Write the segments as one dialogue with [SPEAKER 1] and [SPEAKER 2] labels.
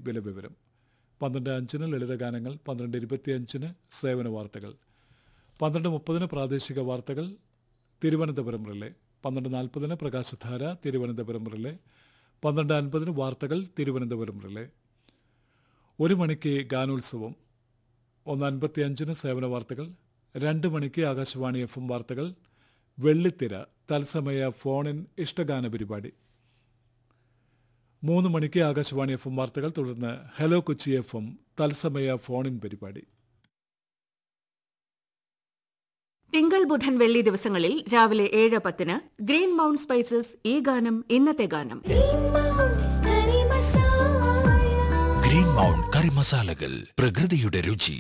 [SPEAKER 1] വില വിവരം പന്ത്രണ്ട് അഞ്ചിന് ലളിതഗാനങ്ങൾ പന്ത്രണ്ട് ഇരുപത്തിയഞ്ചിന് സേവന വാർത്തകൾ പന്ത്രണ്ട് മുപ്പതിന് പ്രാദേശിക വാർത്തകൾ തിരുവനന്തപുരം റിലേ പന്ത്രണ്ട് നാൽപ്പതിന് പ്രകാശധാര തിരുവനന്തപുരം റിലേ പന്ത്രണ്ട് അൻപതിന് വാർത്തകൾ തിരുവനന്തപുരം റിലേ ഒരു മണിക്ക് ഗാനോത്സവം ഒന്ന് അൻപത്തിയഞ്ചിന് സേവന വാർത്തകൾ രണ്ട് മണിക്ക് ആകാശവാണി എഫ് എം വാർത്തകൾ വെള്ളിത്തിര തത്സമയ ഫോണിൻ ഇഷ്ടഗാന പരിപാടി മൂന്ന് മണിക്ക് ആകാശവാണി എഫ് എം വാർത്തകൾ തുടർന്ന് ഹലോ കൊച്ചി എഫ് എം തത്സമയ ഫോണിൻ പരിപാടി
[SPEAKER 2] തിങ്കൾ ബുധൻ വെള്ളി ദിവസങ്ങളിൽ രാവിലെ ഏഴ് പത്തിന് ഗ്രീൻ മൗണ്ട് സ്പൈസസ് ഈ ഗാനം ഇന്നത്തെ ഗാനം
[SPEAKER 3] ഗ്രീൻ മൗണ്ട് കറി മസാലകൾ പ്രകൃതിയുടെ രുചി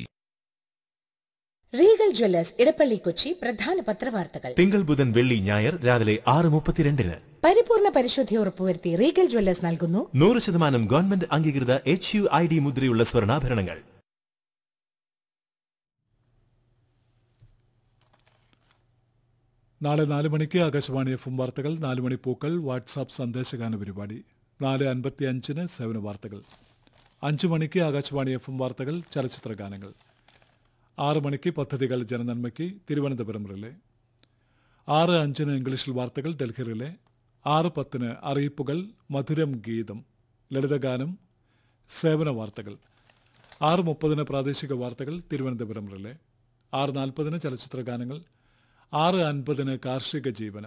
[SPEAKER 4] റീഗൽ ജ്വല്ലേഴ്സ് ഇടപ്പള്ളി കൊച്ചി പ്രധാന പത്രവാർത്തകൾ
[SPEAKER 5] തിങ്കൾ ബുധൻ വെള്ളി ഞായർ രാവിലെ ആറ് മുപ്പത്തിരണ്ടിന്
[SPEAKER 4] പരിപൂർണ പരിശുദ്ധി ഉറപ്പുവരുത്തി റീഗൽ ജ്വല്ലേഴ്സ് നൽകുന്നു
[SPEAKER 5] നൂറ് ശതമാനം ഗവൺമെന്റ് അംഗീകൃത എച്ച് യു ഐ ഡി മുദ്രയുള്ള സ്വർണ്ണാഭരണങ്ങൾ
[SPEAKER 1] നാളെ നാല് മണിക്ക് ആകാശവാണി എഫ് എം വാർത്തകൾ നാല് മണി പൂക്കൾ വാട്സാപ്പ് സന്ദേശഗാന പരിപാടി നാല് അൻപത്തി അഞ്ചിന് സേവന വാർത്തകൾ അഞ്ച് മണിക്ക് ആകാശവാണി എഫ് എം വാർത്തകൾ ചലച്ചിത്ര ഗാനങ്ങൾ ആറ് മണിക്ക് പദ്ധതികൾ ജനനന്മയ്ക്ക് തിരുവനന്തപുരം റിലേ ആറ് അഞ്ചിന് ഇംഗ്ലീഷിൽ വാർത്തകൾ ഡൽഹി റിലേ ആറ് പത്തിന് അറിയിപ്പുകൾ മധുരം ഗീതം ലളിതഗാനം സേവന വാർത്തകൾ ആറ് മുപ്പതിന് പ്രാദേശിക വാർത്തകൾ തിരുവനന്തപുരം റിലേ ആറ് നാൽപ്പതിന് ചലച്ചിത്ര ഗാനങ്ങൾ ആറ് അൻപതിന് കാർഷിക ജീവനം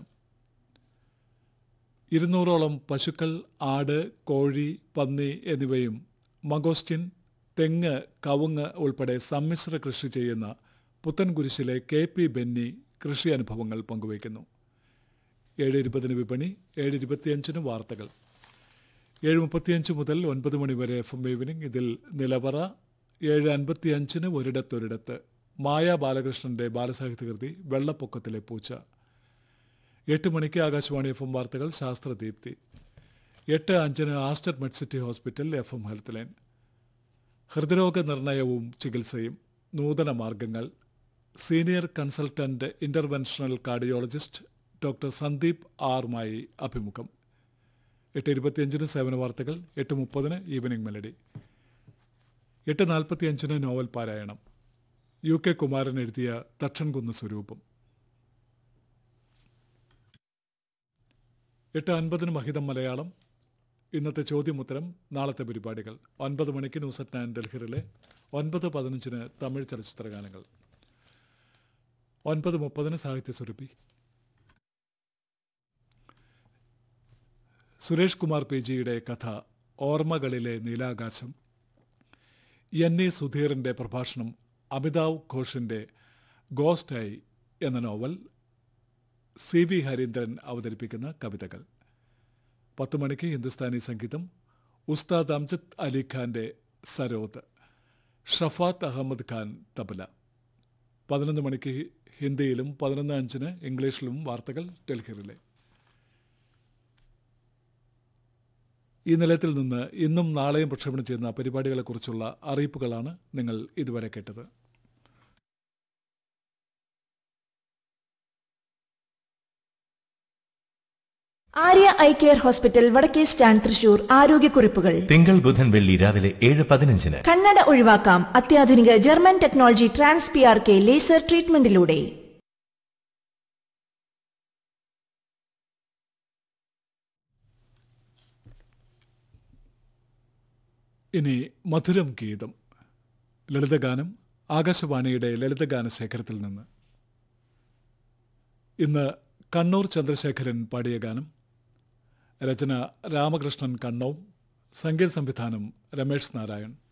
[SPEAKER 1] ഇരുന്നൂറോളം പശുക്കൾ ആട് കോഴി പന്നി എന്നിവയും മഗോസ്റ്റിൻ തെങ്ങ് കവുങ്ങ് ഉൾപ്പെടെ സമ്മിശ്ര കൃഷി ചെയ്യുന്ന പുത്തൻകുരിശിലെ കെ പി ബെന്നി കൃഷി അനുഭവങ്ങൾ പങ്കുവയ്ക്കുന്നു ഏഴ് ഇരുപതിന് വിപണി ഏഴ് ഇരുപത്തിയഞ്ചിന് വാർത്തകൾ ഏഴ് മുപ്പത്തിയഞ്ച് മുതൽ ഒൻപത് മണി വരെ എഫ് എം ഈവനിംഗ് ഇതിൽ നിലവറ ഏഴ് അൻപത്തിയഞ്ചിന് ഒരിടത്തൊരിടത്ത് മായ ബാലകൃഷ്ണന്റെ ബാലസാഹിത്യകൃതി വെള്ളപ്പൊക്കത്തിലെ പൂച്ച എട്ട് മണിക്ക് ആകാശവാണി എഫ് എം വാർത്തകൾ ശാസ്ത്രദീപ്തി എട്ട് അഞ്ചിന് Aster Medcity hospital F M health line ഹൃദ്രോഗ നിർണയവും ചികിത്സയും നൂതന മാർഗങ്ങൾ senior consultant interventional cardiologist doctor Sandeep ആറുമായി അഭിമുഖം എട്ട് ഇരുപത്തിയഞ്ചിന് സേവന വാർത്തകൾ എട്ട് മുപ്പതിന് ഈവനിംഗ് മെലഡി എട്ട് നാൽപ്പത്തിയഞ്ചിന് നോവൽ പാരായണം യു കെ കുമാരൻ എഴുതിയ തക്ഷൻകുന്ന് സ്വരൂപം എട്ട് അൻപതിന് മഹിതം മലയാളം ഇന്നത്തെ ചോദ്യമുത്തരം നാളത്തെ പരിപാടികൾ ഒൻപത് മണിക്ക് ന്യൂസ് അറ്റ് നയൻ ഡൽഹിയിലെ ഒൻപത് പതിനഞ്ചിന് തമിഴ് ചലച്ചിത്ര ഗാനങ്ങൾ ഒൻപത് മുപ്പതിന് സാഹിത്യ സുരഭി സുരേഷ് കുമാർ പി ജിയുടെ കഥ ഓർമ്മകളിലെ നീലാകാശം എൻ ഇ സുധീറിൻ്റെ പ്രഭാഷണം അമിതാവ് ഘോഷിൻ്റെ ഗോസ്റ്റായി എന്ന നോവൽ സി വി ഹരീന്ദ്രൻ അവതരിപ്പിക്കുന്ന കവിതകൾ പത്ത് മണിക്ക് ഹിന്ദുസ്ഥാനി സംഗീതം ഉസ്താദ് അംജദ് അലി ഖാന്റെ സരോദ് ഷഫാത്ത് അഹമ്മദ് ഖാൻ തബല പതിനൊന്ന് മണിക്ക് ഹിന്ദിയിലും പതിനൊന്ന് അഞ്ചിന് ഇംഗ്ലീഷിലും വാർത്തകൾ ഡൽഹിയിലെ ഈ നിലയത്തിൽ നിന്ന് ഇന്നും നാളെയും പ്രക്ഷേപണം ചെയ്യുന്ന പരിപാടികളെക്കുറിച്ചുള്ള അറിയിപ്പുകളാണ് നിങ്ങൾ ഇതുവരെ കേട്ടത്
[SPEAKER 6] ആര്യ ഐ കെയർ ഹോസ്പിറ്റൽ വടക്കേ സ്റ്റാൻഡ് തൃശൂർ ആരോഗ്യക്കുറിപ്പുകൾ
[SPEAKER 5] തിങ്കൾ ബുധൻ വെള്ളി രാവിലെ ഏഴ് പതിനഞ്ചിന്
[SPEAKER 6] കണ്ണട ഒഴിവാക്കാം അത്യാധുനിക German technology trans P R K laser ട്രീറ്റ്മെന്റിലൂടെ
[SPEAKER 1] ഇനി മധുരം ഗീതം ലളിതഗാനം ആകാശവാണിയുടെ ലളിതഗാന ശേഖരത്തിൽ നിന്ന് ഇന്ന് കണ്ണൂർ ചന്ദ്രശേഖരൻ പാടിയ ഗാനം രചന രാമകൃഷ്ണൻ കണ്ണോം സംഗീത സംവിധാനം രമേഷ് നാരായൺ